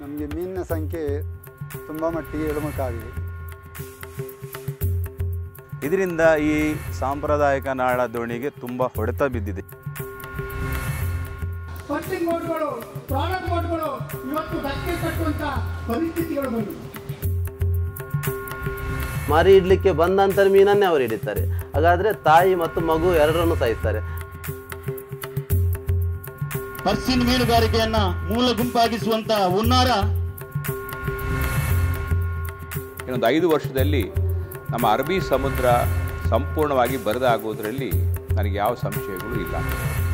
ನಮಗೆ ಮೀನಿನ ಸಂಖ್ಯೆ ತುಂಬ ಮಟ್ಟಿಗೆ ಇಳಿಮುಖ ಆಗಿದೆ ಇದರಿಂದ ಈ ಸಾಂಪ್ರದಾಯಿಕ ನಾಳ ದೋಣಿಗೆ ತುಂಬ ಹೊಡೆತ ಬಿದ್ದಿದೆ ಫಂಡಿಂಗ್ ಬೋಟ್ಗಳು ಪ್ರಾಡಕ್ಟ್ ಬೋಟ್ಗಳು ಇವತ್ತು ಧಕ್ಕೆ ಕಟ್ಟುವಂತ ಪರಿಸ್ಥಿತಿಗಳು ಬಂದಿವೆ ಮಾರಿ ಇಡ್ಲಿಕ್ಕೆ ಬಂದ ನಂತರ ಮೀನನ್ನೇ ಅವರು ಹಿಡಿತಾರೆ ಹಾಗಾದ್ರೆ ತಾಯಿ ಮತ್ತು ಮಗು ಎರಡರನ್ನು ಸಾಯಿಸ್ತಾರೆ ಪರ್ಸಿನ್ ಮೀನುಗಾರಿಕೆಯನ್ನ ಮೂಲ ಗುಂಪಾಗಿಸುವಂತ ಹುನ್ನಾರ ಇನ್ನೊಂದು ಐದು ವರ್ಷದಲ್ಲಿ ನಮ್ಮ ಅರಬ್ಬಿ ಸಮುದ್ರ ಸಂಪೂರ್ಣವಾಗಿ ಬರದಾಗುವುದರಲ್ಲಿ ನನಗೆ ಯಾವ ಸಂಶಯಗಳು ಇಲ್ಲ